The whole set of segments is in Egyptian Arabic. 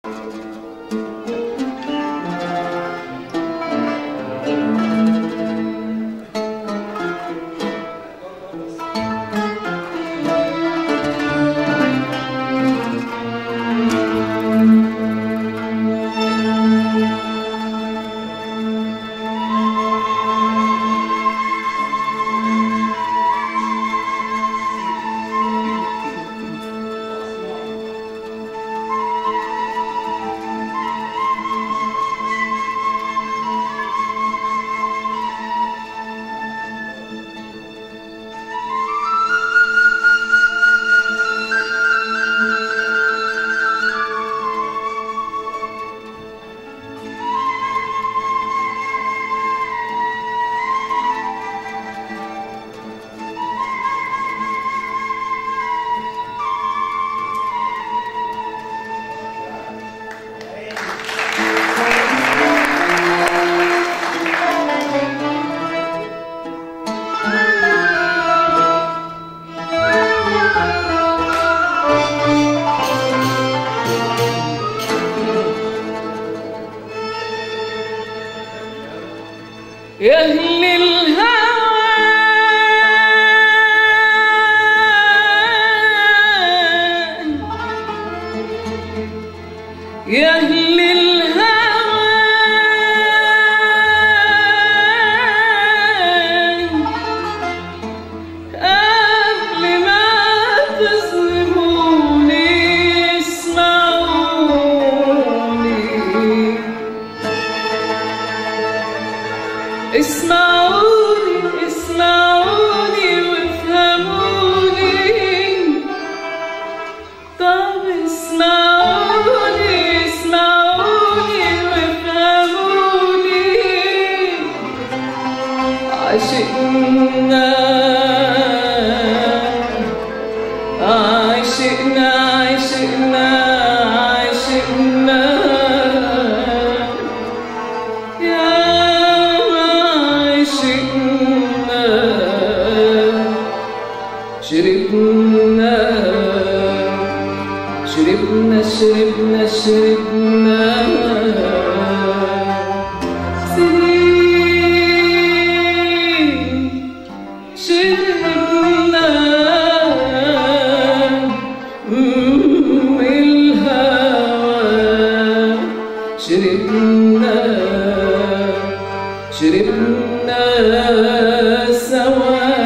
يا أهل الهوى يا أهل الهوى قبل ما تظلموني اسمعوني اسمعوني اسمعوني وافهموني طب اسمعوني اسمعوني وافهموني عشقنا عشقنا عشقنا عشقنا يا عشقنا شربنا شربنا شربنا شربنا سنين شربنا من الهوى شربنا شربنا سوا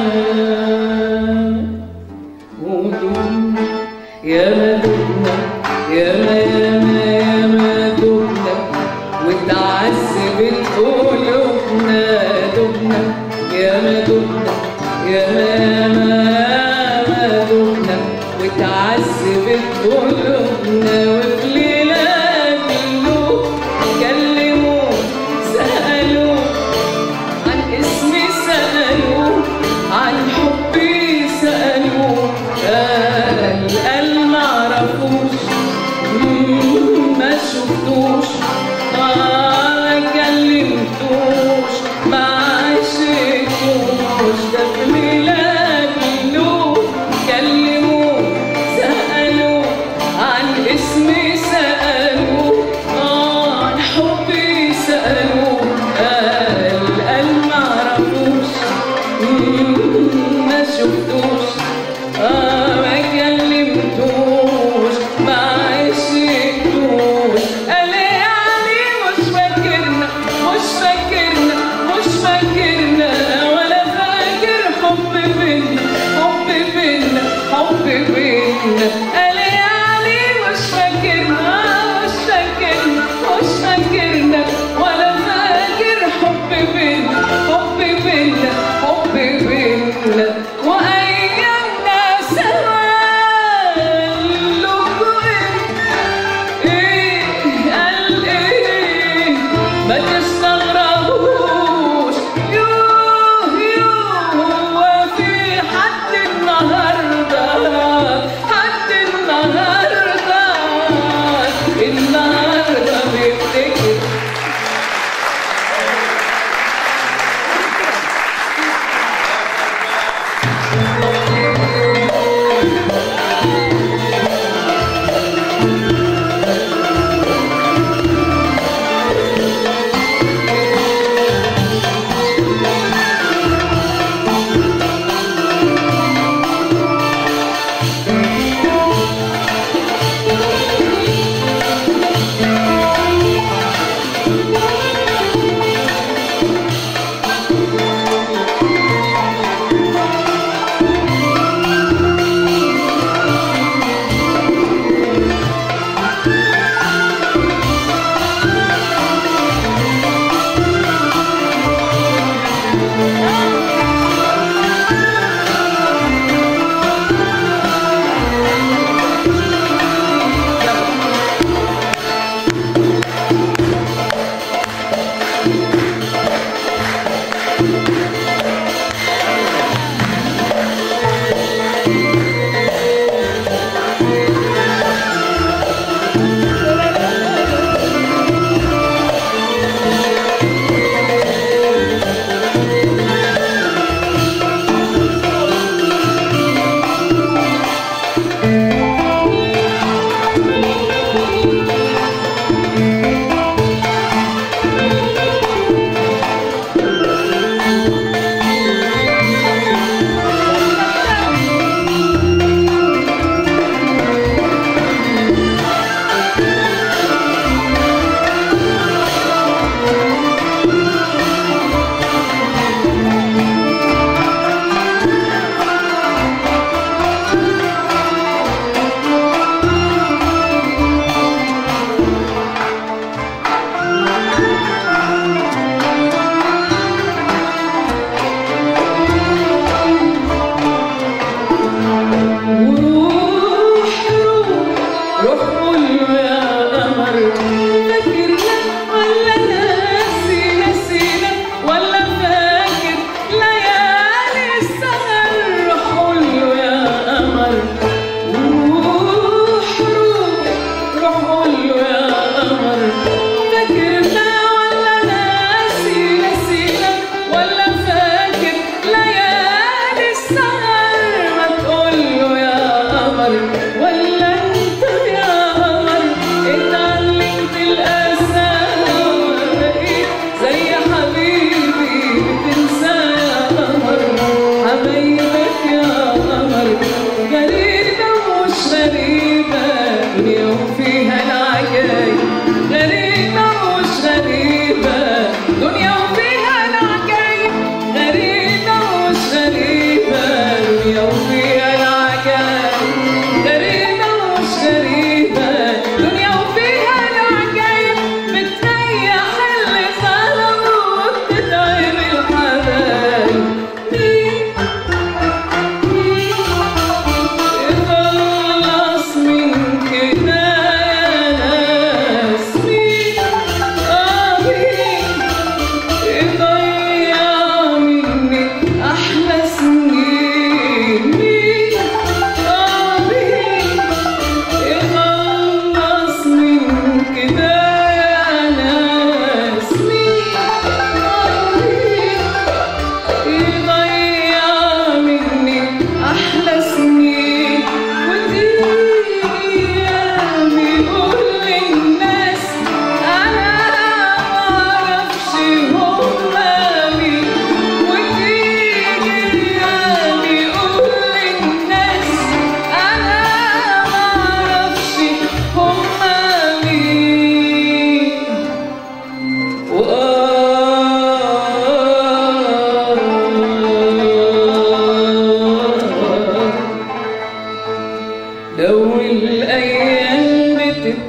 ودوبنا يا ما دوبنا يا ما يا ما يا ما دوبنا وتعذبت قلوبنا دوبنا يا ما دوبنا يا ما يا ما يا ما دوبنا وتعذبت قلوبنا وفي ليلة اللوم كلموا سألوا عن اسمي سألوا عن حبي سألوا قال قال معرفوش مم، ما شفتوش ما كلمتوش ما عشقتوش ده في ميلاد له كلموا سألوا عن اسمي سألوا آه عن حبي سألوا قال قال معرفوش مم، ما شفتوش آه ما كلمتوش ما عشقتوش قال يعني مش فاكرنا مش فاكرنا مش فاكرنا ولا فاكر حب بينا حب بينا حب بينا قال يعني مش فاكرنا مش فاكرنا مش فاكرنا ولا فاكر حب بينا حب بينا حب بينا وأيامنا سوا لكم ايه قال ايه ما تستغربوش يوه يوه هو في حد النهارده حد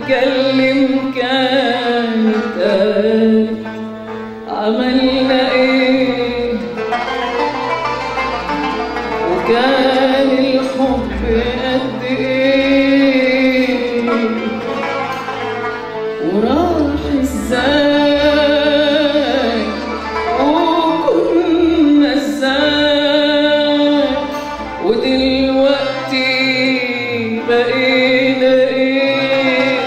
نتكلم كانت قالت عملنا ايه وكان الحب قد ايه وراح ازاي وكنا ازاي ودلوقتي بقينا ايه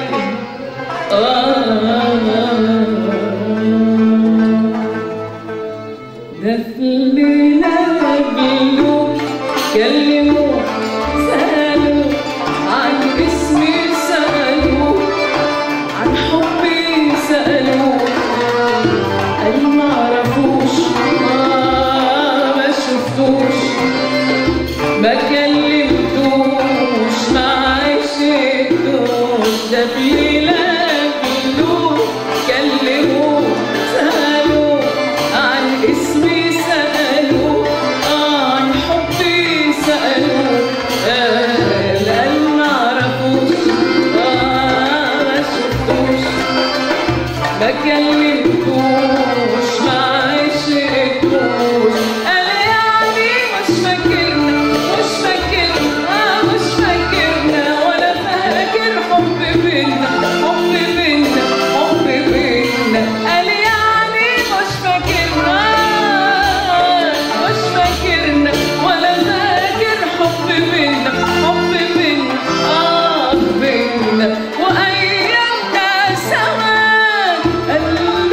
ده في الليلة قبلوك كلموك سألوك عن اسمي سألوك عن حبي سألوك قال ما عرفوش آه ما شفتوش ما كلمتوش ما عشتوش ده في ليلة قبلوك كلموك سألوك عن اسمي سألوك آه عن حبي سألوك قال قال ما عرفوش آه ما شفتوش ما كلمتوش ما عشقتوش قال يعني مش فاكرنا مش فاكرنا مش فاكرنا ولا فاكر حب بينا حب بينا حب بينا قال يعني مش فاكرنا مش فاكرنا ولا فاكر حب بينا حب بينا اه بينا وايامنا سوا قال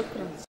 شكرا